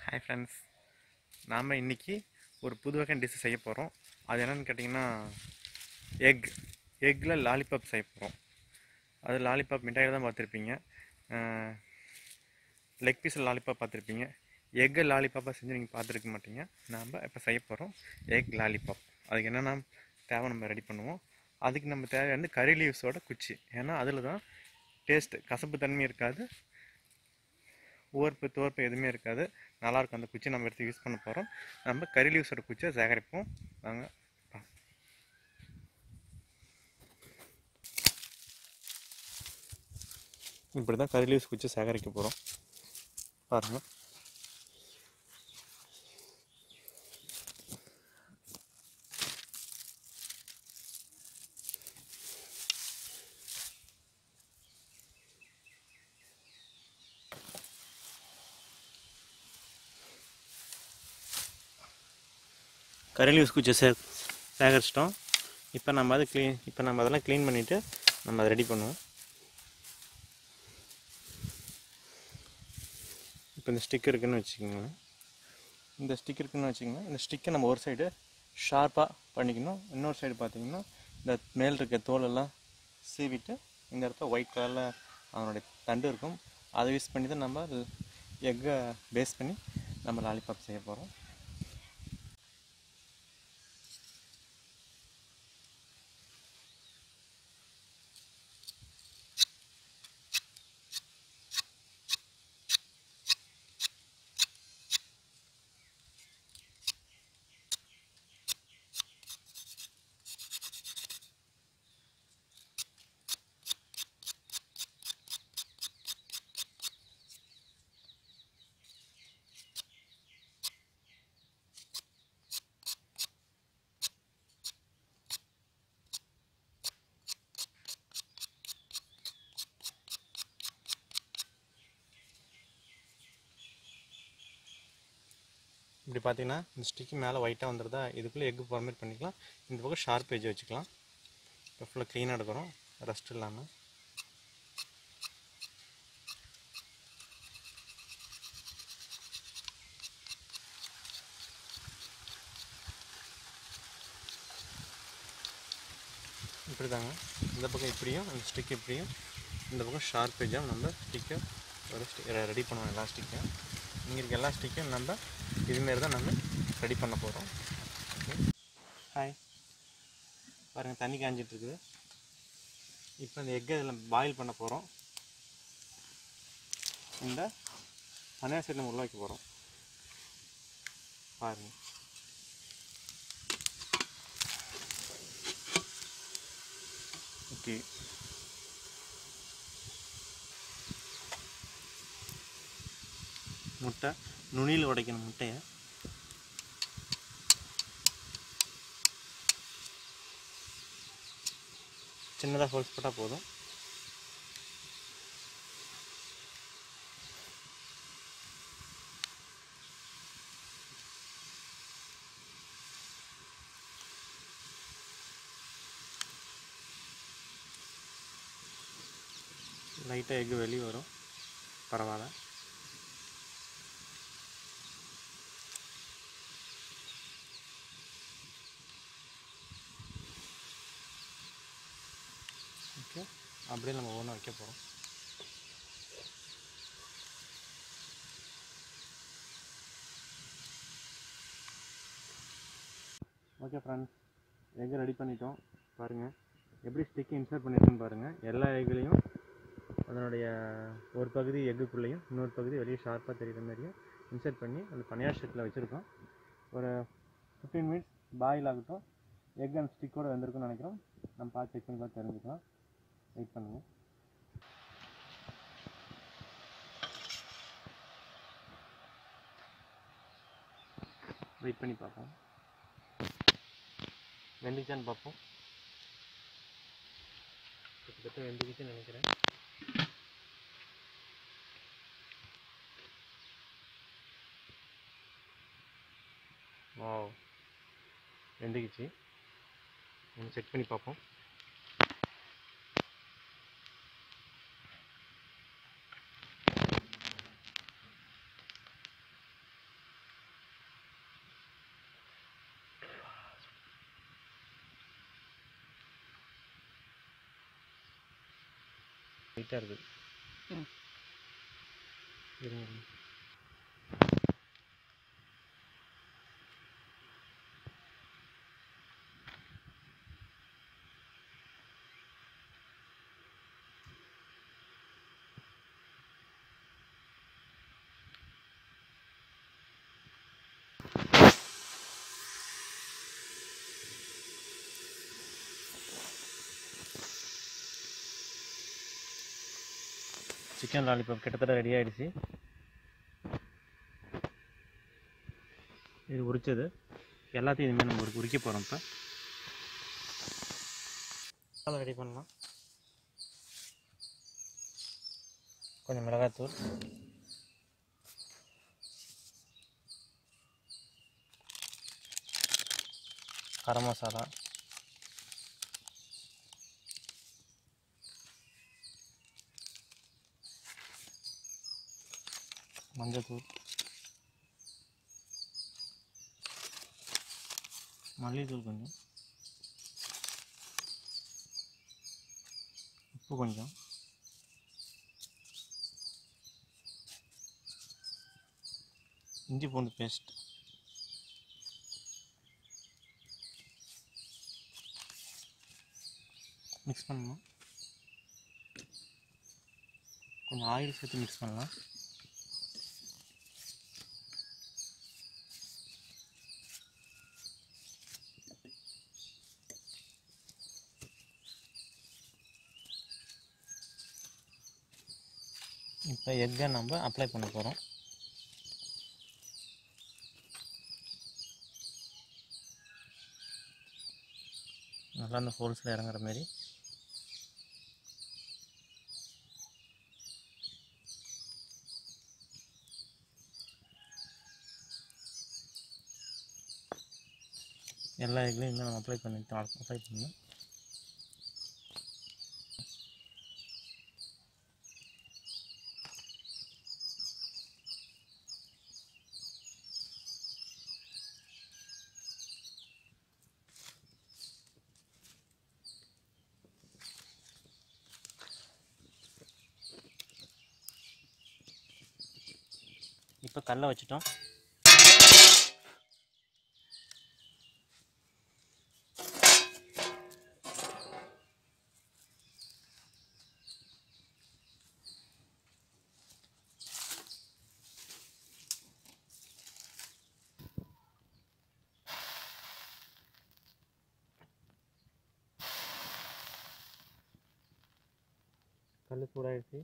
Hi friends நாம் இன்றைக்கி ஒரு புது வகை டிஷ் செய்ய போகிறோம் அது என்னென்னு கேட்டிங்கன்னா எக் எக்கில் லாலிபாப் செய்ய போகிறோம் அது லாலிபாப் மிட்டாயில் தான் பார்த்துருப்பீங்க லெக் பீஸ் லாலிபாப் பார்த்துருப்பீங்க எக்கை லாலிபாப்பாக செஞ்சு நீங்கள் பார்த்துருக்க மாட்டீங்க நாம் இப்போ செய்ய போகிறோம் எக் லாலிபாப் அதுக்கு என்னென்ன தேவை நம்ம ரெடி பண்ணுவோம் அதுக்கு நம்ம தேவை வந்து கறி லீவ்ஸோட குச்சி ஏன்னா அதில் தான் டேஸ்ட்டு கசப்பு தன்மை இருக்காது உவர்ப்பு துவர்ப்பு எதுவுமே இருக்காது நல்லாயிருக்கும் அந்த குச்சி நம்ம எடுத்து யூஸ் பண்ண போகிறோம் நம்ம கறி லீவ்ஸோட குச்சியை சேகரிப்போம் வாங்க பா- இப்படி தான் கறி லீவ்ஸ் குச்சி சேகரிக்க போகிறோம் பாருங்கள் கறி லீவ்ஸ் குச்சி சே சேகரிச்சிட்டோம் இப்போ நம்ம அதை க்ளீன் இப்போ நம்ம அதெல்லாம் க்ளீன் பண்ணிவிட்டு நம்ம அதை ரெடி பண்ணுவோம் இப்போ இந்த ஸ்டிக் இருக்குன்னு வச்சுக்கோங்க இந்த ஸ்டிக் இருக்குன்னு வச்சுக்கோங்க இந்த ஸ்டிக்கை நம்ம ஒரு சைடு ஷார்ப்பாக பண்ணிக்கணும் இன்னொரு சைடு பார்த்தீங்கன்னா இந்த மேல் இருக்க தோலெல்லாம் சீவிட்டு இந்த இடத்துல ஒயிட் கலரில் அதனுடைய தண்டு இருக்கும் அதை யூஸ் பண்ணி தான் நம்ம எக்கை பேஸ் பண்ணி நம்ம லாலிபாப் செய்ய போகிறோம் இப்படி பார்த்தீங்கன்னா இந்த ஸ்டிக்கு மேலே ஒயிட்டாக வந்துடுதா இதுக்குள்ளே எக்கு ஃபார்மேட் பண்ணிக்கலாம் இந்த பக்கம் ஷார்ப் ஏஜ் வச்சுக்கலாம் இப்போ ஃபுல்லாக க்ளீனாக எடுக்கிறோம் ரஸ்ட் இல்லாமல் இப்படி தாங்க இந்த பக்கம் இப்படியும் அந்த ஸ்டிக் இப்படியும் இந்த பக்கம் ஷார்ப் ஏஜாக நம்ம ஸ்டிக்கை ஒரு ரெடி பண்ணுவோம் எல்லா ஸ்டிக்கையும் இங்கே இருக்க எல்லா ஸ்டிக்கையும் நம்ம இதுமாரி தான் நம்ம ரெடி பண்ண போகிறோம் ஓகே ஹாய் பாருங்கள் தண்ணி காஞ்சிட்டு இருக்குது இப்போ இந்த எக்கை இதில் பாயில் பண்ண போகிறோம் இந்த பனையா சைடு நம்ம உள்ள வைக்க போகிறோம் பாருங்கள் ஓகே முட்டை நுனியில் உடைக்கணும் முட்டையை சின்னதாக ஹோல்ஸ் போட்டால் போதும் லைட்டாக எக்கு வெளியே வரும் பரவாயில்ல ஓகே அப்படியே நம்ம ஒவ்வொன்றும் வைக்க போகிறோம் ஓகே ஃப்ரெண்ட்ஸ் எக் ரெடி பண்ணிட்டோம் பாருங்கள் எப்படி ஸ்டிக் இன்சர்ட் பண்ணியிருக்குன்னு பாருங்கள் எல்லா எக்லையும் அதனுடைய ஒரு பகுதி எக்குக்குள்ளேயும் இன்னொரு பகுதி வெளியே ஷார்ப்பாக தெரியுற மாதிரியும் இன்சர்ட் பண்ணி அந்த பனியார் ஷீட்டில் வச்சுருக்கோம் ஒரு ஃபிஃப்டீன் மினிட்ஸ் பாயில் ஆகட்டும் எக் அண்ட் ஸ்டிக்கோடு வந்திருக்குன்னு நினைக்கிறோம் நம்ம பார்த்து செக் பண்ணி பார்த்து தெரிஞ்சுக்கலாம் வெயிட் பண்ணுங்கள் வெயிட் பண்ணி பார்ப்போம் வெந்துச்சான்னு பார்ப்போம் கிட்டத்தட்ட வெந்துக்கிச்சுன்னு நினைக்கிறேன் வாவ் வெந்துக்கிச்சு செக் பண்ணி பார்ப்போம் லைட்டாக இருக்குது ம். இருங்க இருங்க. சிக்கன் லாலிபாப் கிட்டத்தட்ட ரெடி ஆயிடுச்சு இது உரிச்சது எல்லாத்தையும் இனிமேல் நம்ம உரி- உரிக்க போகிறோம் இப்போ மசாலா ரெடி பண்ணலாம் கொஞ்சம் மிளகாத்தூள் கரம் மசாலா மஞ்சத்தூள் மல்லித்தூள் கொஞ்சம் உப்பு கொஞ்சம் இஞ்சி பூண்டு பேஸ்ட் மிக்ஸ் பண்ணணும் கொஞ்சம் ஆயில் சேர்த்து மிக்ஸ் பண்ணலாம் இப்போ எக்கை நம்ம அப்ளை பண்ண போகிறோம் நல்லா அந்த ஹோல்ஸில் இறங்குற மாதிரி எல்லா எக்லையும் இன்னும் நம்ம அப்ளை பண்ணிட்டோம் அப்ளை பண்ணணும் இப்போ கல்லை வச்சுட்டோம் கல் சூடாயிடுச்சு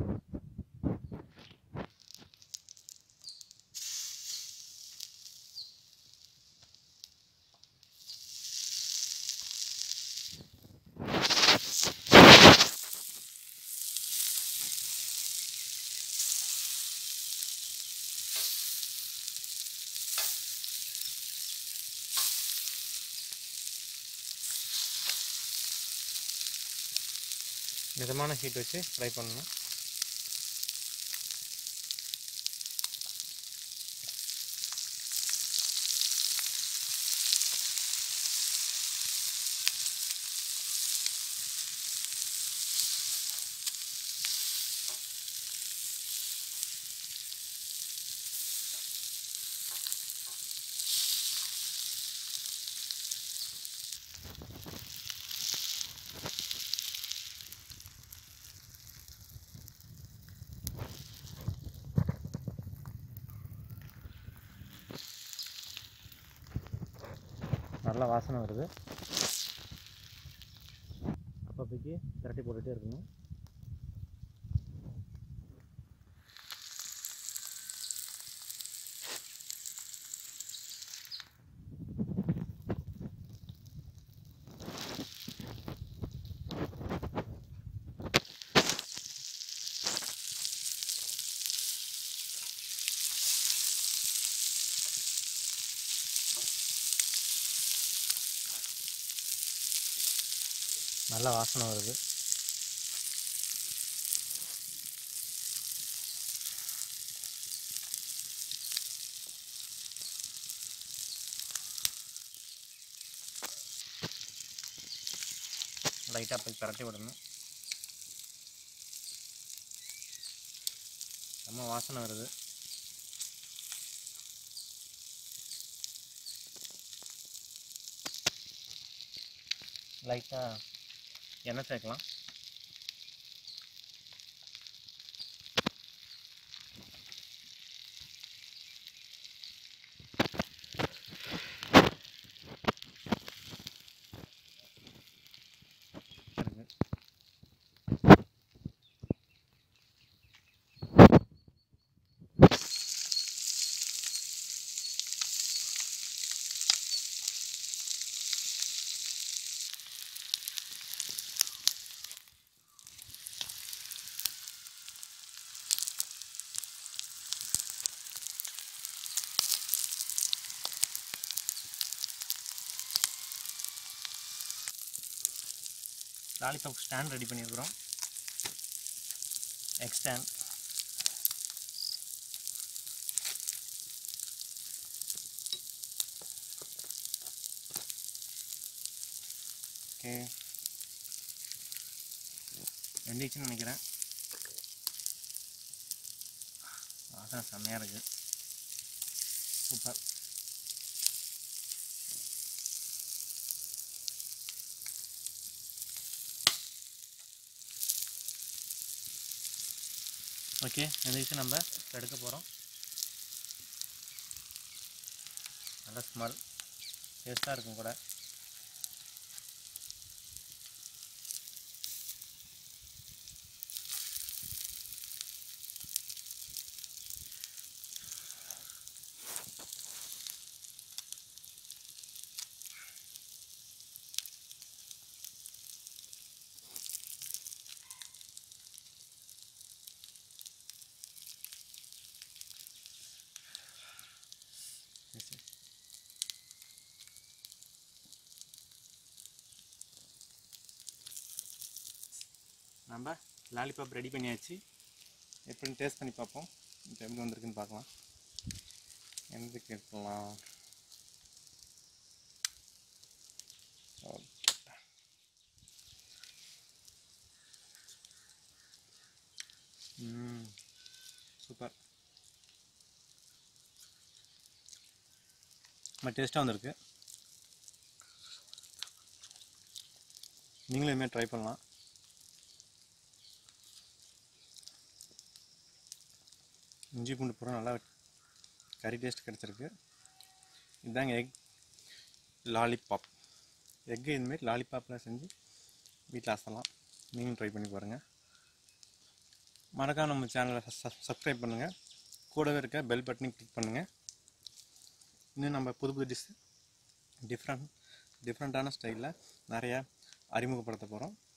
மிதமான ஹீட் வச்சு ஃப்ரை பண்ணணும் நல்ல வாசனை வருது அப்பப்போக்கி திரட்டி போட்டுகிட்டே இருக்கணும் நல்ல வாசனை வருது லைட்டாக போய் பரட்டி விடணும் செம்ம வாசனை வருது லைட்டாக எண்ணெய் சேர்க்கலாம் இருக்கு. லாலிபாப் ஸ்டாண்ட் ரெடி பண்ணியிருக்கிறோம் எக் ஸ்டாண்ட் ஓகே வெந்துச்சுன்னு நினைக்கிறேன் வாசனை செம்மையாக இருக்கு சூப்பர் ஓகே வெந்துச்சு நம்ம எடுக்க போகிறோம் நல்ல ஸ்மெல் டேஸ்ட்டாக இருக்கும் கூட Yes, yes. நம்ம லாலிபாப் ரெடி பண்ணியாச்சு எப்படின்னு டேஸ்ட் பண்ணி பார்ப்போம் இப்போ எப்படி வந்திருக்குன்னு பார்க்கலாம் எதுக்கு இருக்கலாம் ம் சூப்பர் ரொம்ப டேஸ்ட்டாக வந்திருக்கு நீங்களும் இதுமாதிரி ட்ரை பண்ணலாம் இஞ்சி பூண்டு பூரா நல்லா கறி டேஸ்ட் கிடச்சிருக்கு இதாங்க எக் லாலிபாப் எக்கு இதுமாரி லாலிபாப்லாம் செஞ்சு வீட்டில் அசலாம் நீங்களும் ட்ரை பண்ணி பாருங்கள் மறக்காம நம்ம சேனலை சப்ஸ்கிரைப் பண்ணுங்கள் கூடவே இருக்க பெல் பட்டனையும் கிளிக் பண்ணுங்கள் இன்னும் நம்ம புது புது டிஷ் டிஃப்ரெண்ட் டிஃப்ரெண்ட்டான ஸ்டைலில் நிறையா அறிமுகப்படுத்த போகிறோம்